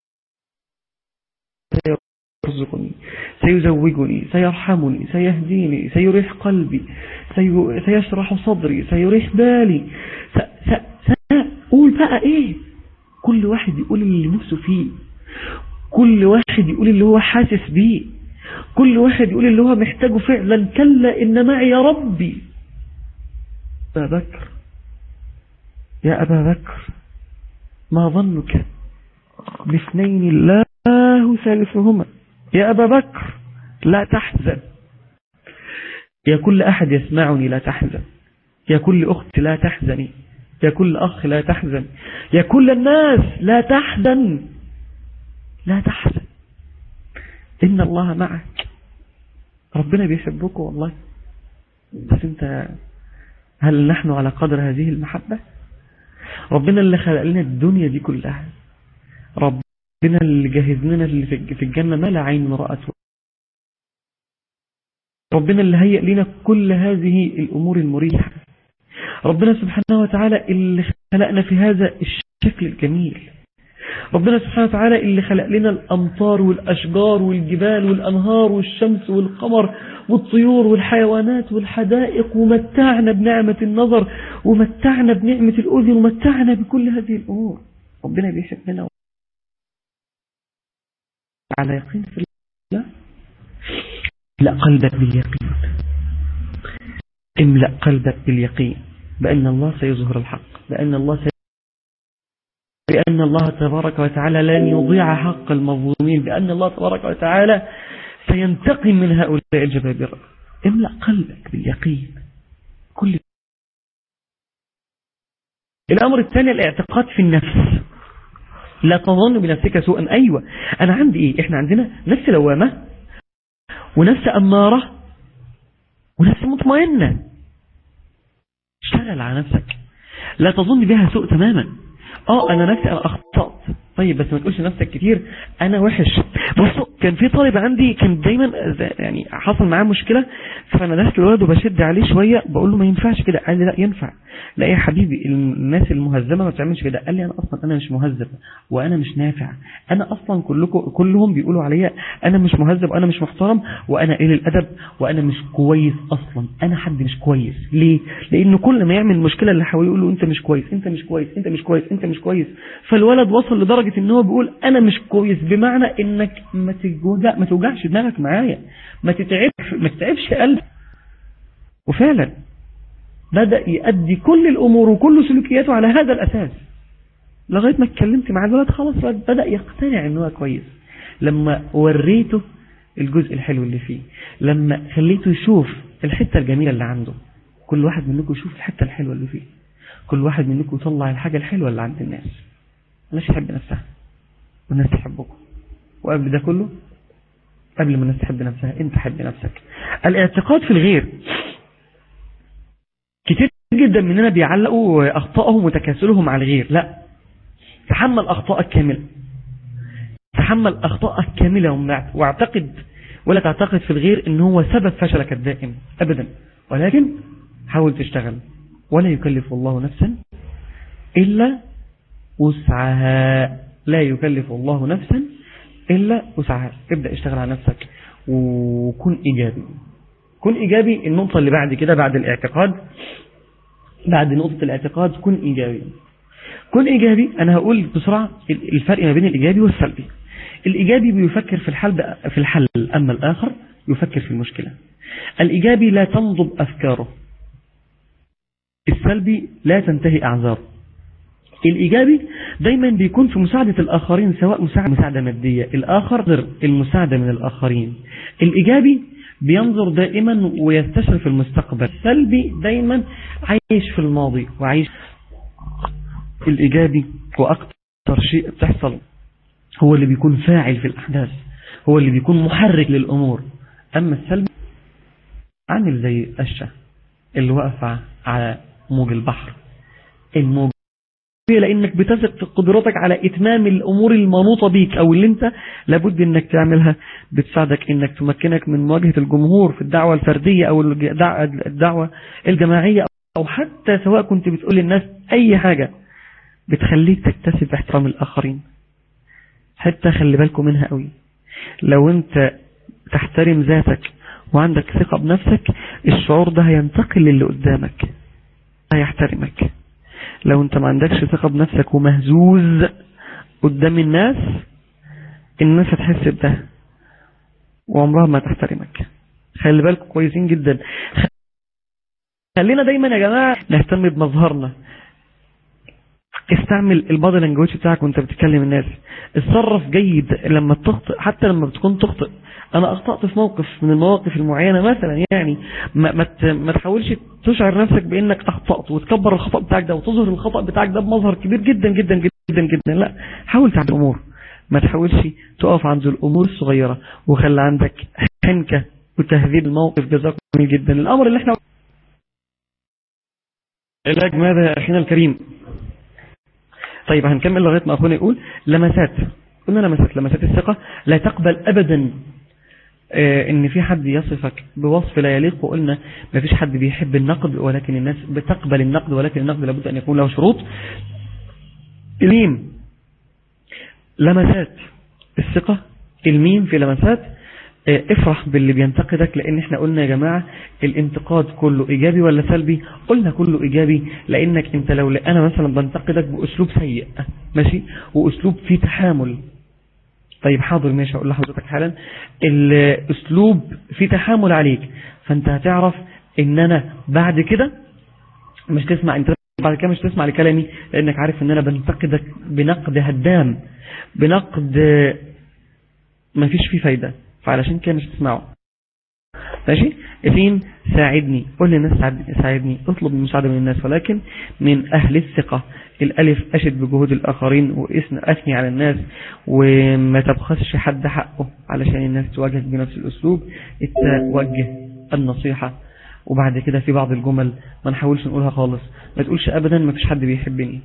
سيرزقني سيزوجني سيرحمني سيهديني سيريح قلبي سي... سيشرح صدري سيريح بالي س... س... سأقول بقى ايه كل واحد يقول اللي نفسه فيه كل واحد يقول اللي هو حاسس بيه كل واحد يقول اللي هو محتاجه فعلا كلا إن معي يا ربي أبا بكر يا أبا بكر ما ظنك باثنين الله ثالثهما يا أبا بكر لا تحزن يا كل أحد يسمعني لا تحزن يا كل أخت لا تحزني يا كل أخ لا تحزن يا كل الناس لا تحزن لا تحزن إن الله معك ربنا بيحبك والله بس انت هل نحن على قدر هذه المحبة ربنا اللي خلق لنا الدنيا دي كلها ربنا اللي جهز لنا اللي في الجنة ما لا عين رأت ربنا اللي هيئ لنا كل هذه الأمور المريحة ربنا سبحانه وتعالى اللي خلقنا في هذا الشكل الجميل ربنا سبحانه وتعالى اللي خلق لنا الأمطار والأشجار والجبال والأنهار والشمس والقمر والطيور والحيوانات والحدائق ومتعنا بنعمة النظر ومتعنا بنعمة الأذن ومتعنا بكل هذه الأمور ربنا بيحبنا على يقين في الله لا قلبك باليقين املأ قلبك باليقين بأن الله سيظهر الحق بأن الله سي... بأن الله تبارك وتعالى لن يضيع حق المظلومين بأن الله تبارك وتعالى سينتقم من هؤلاء الجبابرة املأ قلبك باليقين كل الأمر الثاني الاعتقاد في النفس لا تظن بنفسك سوءا أيوة أنا عندي إيه إحنا عندنا نفس لوامة ونفس أمارة ونفس مطمئنة اشتغل على نفسك لا تظن بها سوء تماما اه انا نفسي انا اخطأت طيب بس ما تقولش نفسك كتير انا وحش بصوا كان في طالب عندي كان دايما يعني حصل معاه مشكلة فانا دست الولد وبشد عليه شوية بقول له ما ينفعش كده قال لي لا ينفع لا يا حبيبي الناس المهذبة ما بتعملش كده قال لي انا اصلا انا مش مهذب وانا مش نافع انا اصلا كلكم كلهم بيقولوا عليا انا مش مهذب وانا مش محترم وانا قليل الادب وانا مش كويس اصلا انا حد مش كويس ليه لان كل ما يعمل المشكلة اللي حواليه يقول له انت مش كويس انت مش كويس انت مش كويس انت مش كويس فالولد وصل لدرجة ان هو بيقول انا مش كويس بمعنى انك ما تجوجع ما توجعش دماغك معايا ما تتعبش ما تتعبش قلبك وفعلا بدأ يؤدي كل الامور وكل سلوكياته على هذا الاساس لغاية ما اتكلمت مع الولد خلاص بدأ يقتنع ان هو كويس لما وريته الجزء الحلو اللي فيه لما خليته يشوف الحتة الجميلة اللي عنده كل واحد منكم يشوف الحتة الحلوة اللي فيه كل واحد منكم يطلع الحاجة الحلوة اللي عند الناس الناس تحب نفسها والناس تحبكم وقبل ده كله قبل ما الناس تحب نفسها انت حب نفسك الاعتقاد في الغير كتير جدا مننا بيعلقوا اخطائهم وتكاسلهم على الغير لا تحمل اخطائك كاملة تحمل اخطائك كاملة واعتقد ولا تعتقد في الغير ان هو سبب فشلك الدائم ابدا ولكن حاول تشتغل ولا يكلف الله نفسا إلا وسعها لا يكلف الله نفسا إلا وسعها ابدأ اشتغل على نفسك وكن إيجابي كن إيجابي النقطة اللي بعد كده بعد الاعتقاد بعد نقطة الاعتقاد كن إيجابي كن إيجابي أنا هقول بسرعة الفرق ما بين الإيجابي والسلبي الإيجابي بيفكر في الحل في الحل أما الآخر يفكر في المشكلة الإيجابي لا تنضب أفكاره السلبي لا تنتهي أعذاره الإيجابي دايما بيكون في مساعدة الآخرين سواء مساعدة, مساعدة مادية الآخر المساعدة من الآخرين الإيجابي بينظر دائما ويستشرف المستقبل السلبي دايما عايش في الماضي وعايش الإيجابي وأكثر شيء بتحصل هو اللي بيكون فاعل في الأحداث هو اللي بيكون محرك للأمور أما السلبي عامل زي القشة اللي واقفة على موج البحر الموج لأنك بتثق في قدرتك على إتمام الأمور المنوطة بيك أو اللي أنت لابد أنك تعملها بتساعدك أنك تمكنك من مواجهة الجمهور في الدعوة الفردية أو الدعوة الجماعية أو حتى سواء كنت بتقول للناس أي حاجة بتخليك تكتسب احترام الآخرين حتى خلي بالكم منها قوي لو أنت تحترم ذاتك وعندك ثقة بنفسك الشعور ده هينتقل للي قدامك هيحترمك لو انت ما عندكش ثقة بنفسك ومهزوز قدام الناس الناس هتحس بده وعمرها ما تحترمك خلي بالكم كويسين جدا خلينا دايما يا جماعة نهتم بمظهرنا استعمل البادي لانجويج بتاعك وانت بتكلم الناس اتصرف جيد لما تخطئ حتى لما بتكون تخطئ انا اخطأت في موقف من المواقف المعينة مثلا يعني ما, ما, ما تحاولش تشعر نفسك بانك اخطأت وتكبر الخطأ بتاعك ده وتظهر الخطأ بتاعك ده بمظهر كبير جدا جدا جدا جدا لا حاول تعمل الامور ما تحاولش تقف عند الامور الصغيرة وخلي عندك حنكة وتهذيب الموقف جزاكم جدا الامر اللي احنا علاج ماذا يا اخينا الكريم طيب هنكمل لغاية ما أخونا يقول لمسات قلنا لمسات لمسات الثقة لا تقبل أبدا آه ان في حد يصفك بوصف لا يليق وقلنا ما فيش حد بيحب النقد ولكن الناس بتقبل النقد ولكن النقد لابد أن يكون له شروط الميم لمسات الثقة الميم في لمسات آه افرح باللي بينتقدك لان احنا قلنا يا جماعة الانتقاد كله ايجابي ولا سلبي قلنا كله ايجابي لانك انت لو انا مثلا بنتقدك باسلوب سيء ماشي واسلوب فيه تحامل طيب حاضر ماشي اقول لحضرتك حالا الاسلوب فيه تحامل عليك فانت هتعرف ان انا بعد كده مش تسمع انت بعد كده مش تسمع لكلامي لانك عارف ان انا بنتقدك بنقد هدام بنقد ما فيش فيه فايدة فعلشان كده مش تسمعه ماشي اثنين ساعدني قول للناس ساعدني اطلب المساعدة من الناس ولكن من أهل الثقة الألف أشد بجهود الآخرين وإثن أثني على الناس وما تبخسش حد حقه علشان الناس تواجهك بنفس الأسلوب توجه النصيحة وبعد كده في بعض الجمل ما نحاولش نقولها خالص ما تقولش أبدا ما فيش حد بيحبني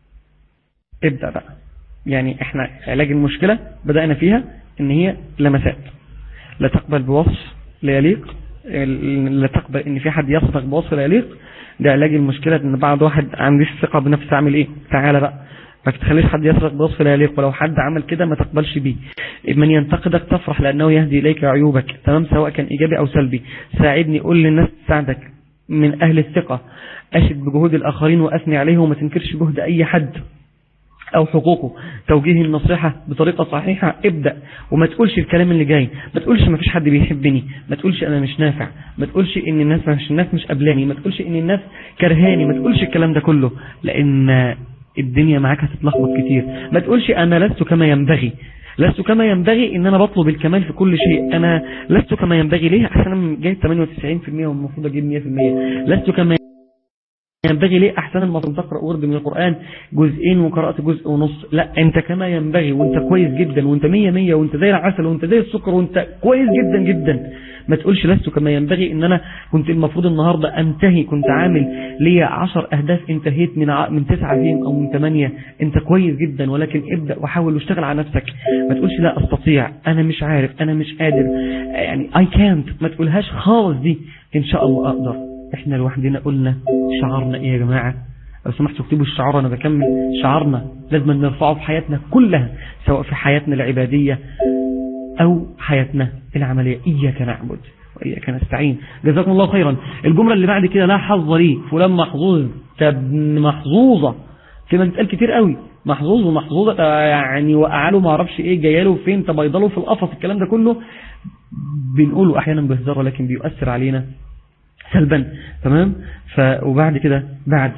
ابدأ بقى يعني احنا علاج المشكلة بدأنا فيها ان هي لمسات لا تقبل بوصف لا يليق لا تقبل ان في حد يصفك بوصف لا يليق ده علاج المشكلة ان بعض واحد عنديش ثقة بنفسه اعمل ايه تعالى بقى ما تخليش حد يصفك بوصف لا يليق ولو حد عمل كده ما تقبلش بيه من ينتقدك تفرح لانه يهدي اليك عيوبك تمام سواء كان ايجابي او سلبي ساعدني قول للناس تساعدك من اهل الثقة اشد بجهود الاخرين واثني عليه وما تنكرش جهد اي حد او حقوقه توجيه النصيحة بطريقة صحيحة ابدأ وما تقولش الكلام اللي جاي ما تقولش ما فيش حد بيحبني ما تقولش انا مش نافع ما تقولش ان الناس مش الناس مش قبلاني ما تقولش ان الناس كرهاني ما تقولش الكلام ده كله لان الدنيا معاك هتتلخبط كتير ما تقولش انا لست كما ينبغي لست كما ينبغي ان انا بطلب الكمال في كل شيء انا لست كما ينبغي ليه عشان انا جاي 98% والمفروض اجيب 100% لست كما ينبغي ليه احسن المفروض تقرأ ورد من القرآن جزئين وقرأت جزء ونص لا انت كما ينبغي وانت كويس جدا وانت مية مية وانت زي العسل وانت زي السكر وانت كويس جدا جدا ما تقولش لست كما ينبغي ان انا كنت المفروض النهاردة انتهي كنت عامل ليا عشر اهداف انتهيت من ع... من تسعة فيهم او من ثمانية انت كويس جدا ولكن ابدأ وحاول واشتغل على نفسك ما تقولش لا استطيع انا مش عارف انا مش قادر يعني I can't ما تقولهاش خالص دي ان شاء الله اقدر احنا لوحدنا قلنا شعارنا ايه يا جماعة لو سمحتوا اكتبوا الشعار انا بكمل شعارنا لازم نرفعه في حياتنا كلها سواء في حياتنا العبادية او حياتنا العملية اياك نعبد واياك نستعين جزاكم الله خيرا الجملة اللي بعد كده لا حظ لي فلان محظوظ تبن محظوظة كما بتقال كتير قوي محظوظ ومحظوظة يعني وقعاله ما اعرفش ايه جاياله فين تبيضله في القفص الكلام ده كله بنقوله احيانا بهزار ولكن بيؤثر علينا سلبا تمام ف وبعد كده بعد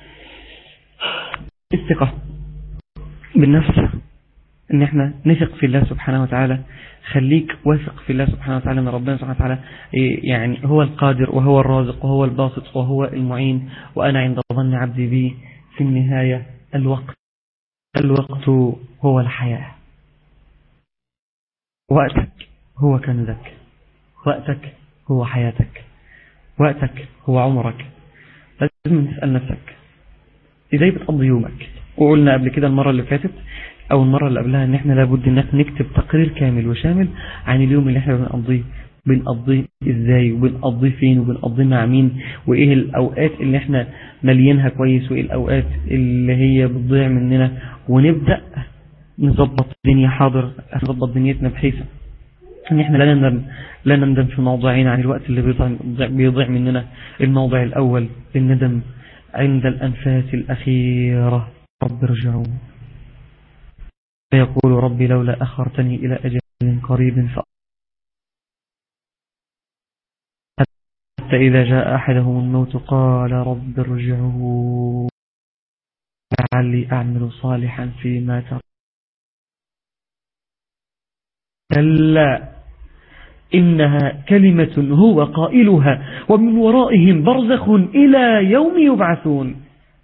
الثقة بالنفس ان احنا نثق في الله سبحانه وتعالى خليك واثق في الله سبحانه وتعالى ان ربنا سبحانه وتعالى يعني هو القادر وهو الرازق وهو الباسط وهو المعين وانا عند ظن عبدي بي في النهاية الوقت الوقت هو الحياة وقتك هو كنزك وقتك هو حياتك وقتك هو عمرك لازم تسأل نفسك ازاي بتقضي يومك وقلنا قبل كده المرة اللي فاتت او المرة اللي قبلها ان احنا لابد ان احنا نكتب تقرير كامل وشامل عن اليوم اللي احنا بنقضيه بنقضيه ازاي وبنقضيه فين وبنقضيه مع مين وايه الاوقات اللي احنا مالينها كويس وايه الاوقات اللي هي بتضيع مننا ونبدأ نظبط الدنيا حاضر نظبط دنيتنا بحيث ان احنا لا نندم لا نندم في موضوعين عن الوقت اللي بيضيع, بيضيع مننا الموضع الاول الندم عند الانفاس الاخيرة رب ارجعون فيقول ربي لولا اخرتني الى اجل قريب ف حتى إذا جاء أحدهم الموت قال رب ارجعون لعلي أعمل صالحا فيما ترى كلا إنها كلمة هو قائلها ومن ورائهم برزخ إلى يوم يبعثون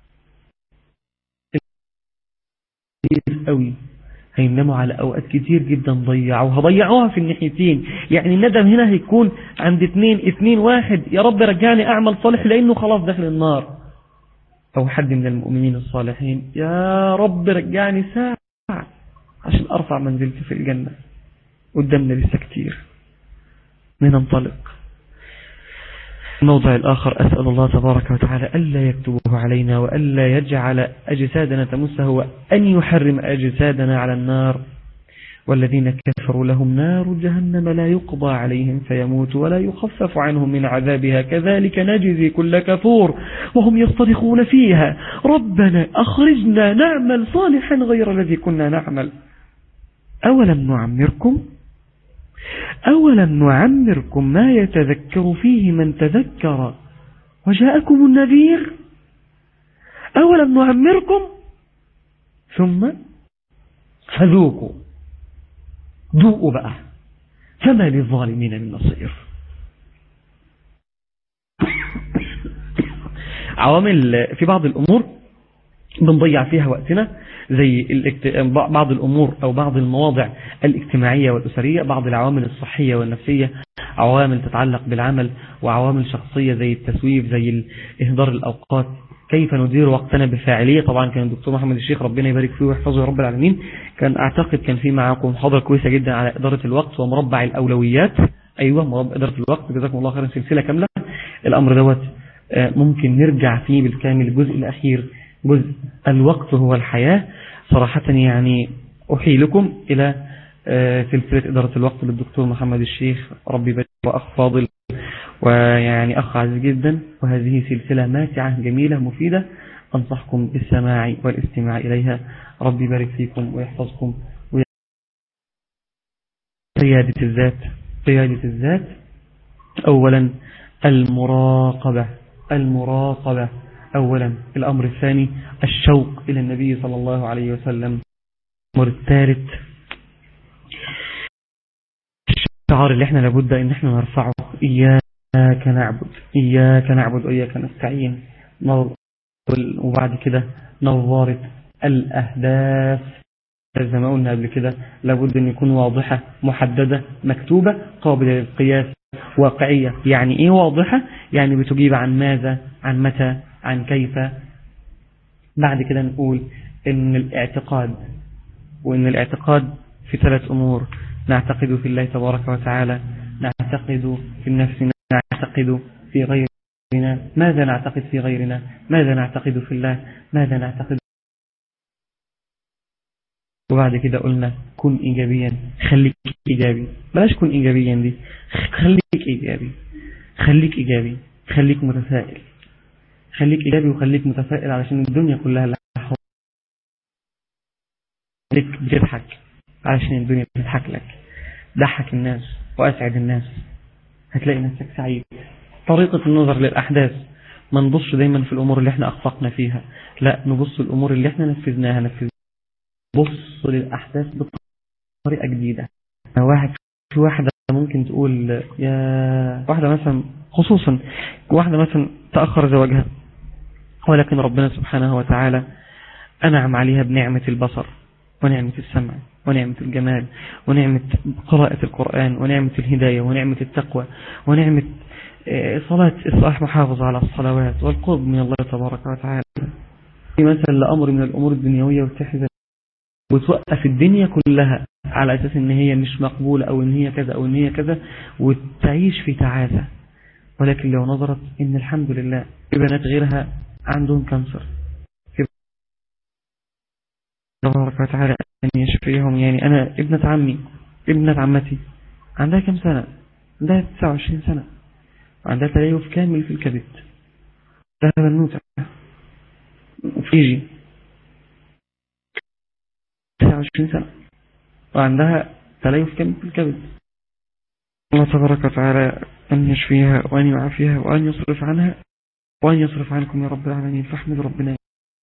أوي هينموا على أوقات كتير جدا ضيعوها ضيعوها في الناحيتين يعني الندم هنا هيكون عند اتنين اتنين واحد يا رب رجعني أعمل صالح لأنه خلاص داخل النار أو حد من المؤمنين الصالحين يا رب رجعني ساعة عشان أرفع منزلتي في الجنة قدامنا لسه كتير لننطلق الموضع الآخر أسأل الله تبارك وتعالى ألا يكتبه علينا وألا يجعل أجسادنا تمسه وأن يحرم أجسادنا على النار والذين كفروا لهم نار جهنم لا يقضى عليهم فيموت ولا يخفف عنهم من عذابها كذلك نجزي كل كفور وهم يصطرخون فيها ربنا أخرجنا نعمل صالحا غير الذي كنا نعمل أولم نعمركم أولم نعمركم ما يتذكر فيه من تذكر وجاءكم النذير أولم نعمركم ثم فذوقوا ذوقوا بقى فما للظالمين من نصير عوامل في بعض الأمور بنضيع فيها وقتنا زي بعض الأمور أو بعض المواضع الاجتماعية والأسرية بعض العوامل الصحية والنفسية عوامل تتعلق بالعمل وعوامل شخصية زي التسويف زي إهدار الأوقات كيف ندير وقتنا بفاعلية طبعا كان الدكتور محمد الشيخ ربنا يبارك فيه ويحفظه يا رب العالمين كان أعتقد كان في معاكم محاضرة كويسة جدا على إدارة الوقت ومربع الأولويات أيوة مربع إدارة الوقت جزاكم الله خيرا سلسلة كاملة الأمر دوت ممكن نرجع فيه بالكامل الجزء الأخير جزء الوقت هو الحياة صراحة يعني أحيلكم إلى سلسلة إدارة الوقت للدكتور محمد الشيخ ربي يبارك وأخ فاضل ويعني أخ عزيز جدا وهذه سلسلة ماتعة جميلة مفيدة أنصحكم بالسماع والاستماع إليها ربي يبارك فيكم ويحفظكم قيادة الذات قيادة الذات أولا المراقبة المراقبة أولا الأمر الثاني الشوق إلى النبي صلى الله عليه وسلم الأمر الثالث الشعار اللي احنا لابد ان احنا نرفعه إياك نعبد إياك نعبد وإياك نستعين وبعد كده نظارة الأهداف زي ما قلنا قبل كده لابد ان يكون واضحة محددة مكتوبة قابلة للقياس واقعية يعني ايه واضحة يعني بتجيب عن ماذا عن متى عن كيف بعد كده نقول ان الاعتقاد وان الاعتقاد في ثلاث امور نعتقد في الله تبارك وتعالى نعتقد في النفس نعتقد في غيرنا ماذا نعتقد في غيرنا ماذا نعتقد في الله ماذا نعتقد وبعد كده قلنا كن إيجابيا خليك إيجابي بلاش كن إيجابيا دي خليك إيجابي خليك إيجابي خليك متفائل خليك إيجابي وخليك متفائل علشان الدنيا كلها لها خليك بتضحك علشان الدنيا بتضحك لك ضحك الناس وأسعد الناس هتلاقي نفسك سعيد طريقة النظر للأحداث ما نبصش دايما في الأمور اللي احنا أخفقنا فيها لا نبص الأمور اللي احنا نفذناها نفذناها بص للأحداث بطريقة جديدة واحد في واحدة ممكن تقول يا واحدة مثلا خصوصا واحدة مثلا تأخر زواجها ولكن ربنا سبحانه وتعالى أنعم عليها بنعمة البصر ونعمة السمع ونعمة الجمال ونعمة قراءة القرآن ونعمة الهداية ونعمة التقوى ونعمة آه، صلاة إصلاح محافظة على الصلوات والقرب من الله تبارك وتعالى في مثل لأمر من الأمور الدنيوية وتحزن وتوقف الدنيا كلها على أساس إن هي مش مقبولة أو إن هي كذا أو إن هي كذا وتعيش في تعاسة ولكن لو نظرت إن الحمد لله في بنات غيرها عندهم كانسر في تبارك وتعالى أن يشفيهم يعني أنا ابنة عمي ابنة عمتي عندها كم سنة عندها 29 سنة وعندها تليف كامل في الكبد لها بنوتة وفيجي 29 سنة وعندها تليف كامل في الكبد الله تبارك وتعالى أن يشفيها وأن يعافيها وأن يصرف عنها وأن يصرف عنكم يا رب العالمين فاحمد ربنا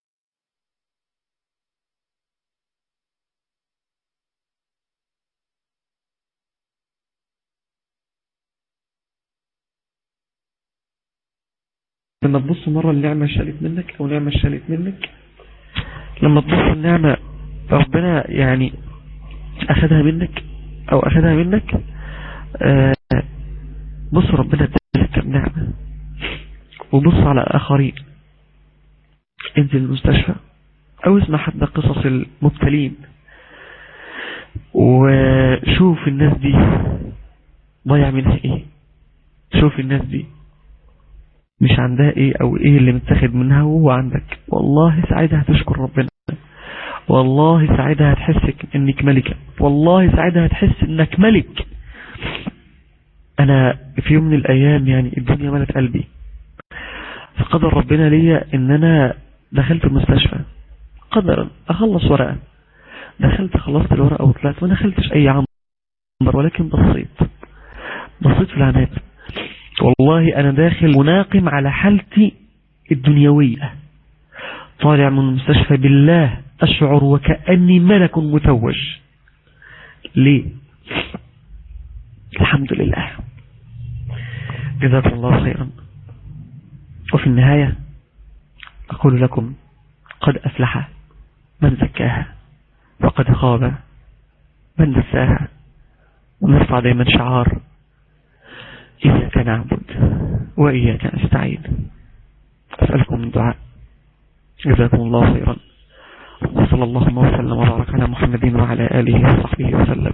لما تبص مرة النعمة شالت منك أو نعمة شالت منك لما تبص النعمة ربنا يعني أخذها منك أو أخذها منك آه، بص ربنا ادالك كم نعمة وبص على الآخرين انزل المستشفى أو اسمع حتى قصص المبتلين وشوف الناس دي ضيع منها ايه شوف الناس دي مش عندها ايه او ايه اللي متاخد منها وهو عندك والله ساعتها هتشكر ربنا والله ساعتها هتحس انك ملكة والله ساعتها هتحس انك ملك انا في يوم من الايام يعني الدنيا ملت قلبي فقدر ربنا ليا ان انا دخلت المستشفى قدرا اخلص ورقة دخلت خلصت الورقة وطلعت ما دخلتش اي عنبر ولكن بصيت بصيت في العناد والله انا داخل مناقم على حالتي الدنيوية طالع من المستشفى بالله اشعر وكأني ملك متوج ليه الحمد لله جزاكم الله خيرا وفي النهاية أقول لكم قد أفلح من زكاها وقد خاب من دساها ونرفع دائما شعار إياك نعبد وإياك نستعين أسألكم من دعاء جزاكم الله خيرا وصلى اللهم وسلم وبارك على محمد وعلى آله وصحبه وسلم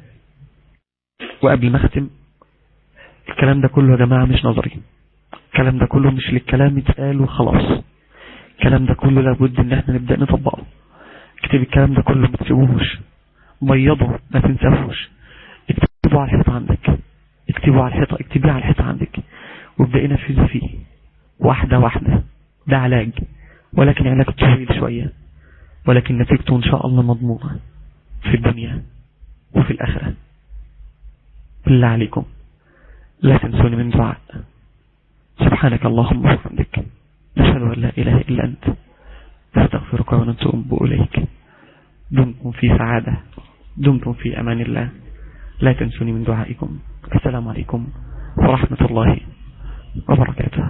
وقبل ما اختم الكلام ده كله يا جماعة مش نظري الكلام ده كله مش للكلام يتقال وخلاص الكلام ده كله لابد ان احنا نبدأ نطبقه اكتب الكلام ده كله ما تسيبوهوش بيضه ما تنساهوش اكتبه على الحيطة عندك اكتبه على الحيطة اكتبيه على الحيطة عندك وابدأي نفذي فيه واحدة واحدة ده علاج ولكن علاج طويل شوية ولكن نتيجته ان شاء الله مضمونة في الدنيا وفي الآخرة بالله عليكم لا تنسوني من دعاء سبحانك اللهم وبحمدك نشهد أن لا إله إلا أنت نستغفرك ونتوب إليك دمتم في سعادة دمتم في أمان الله لا تنسوني من دعائكم السلام عليكم ورحمة الله وبركاته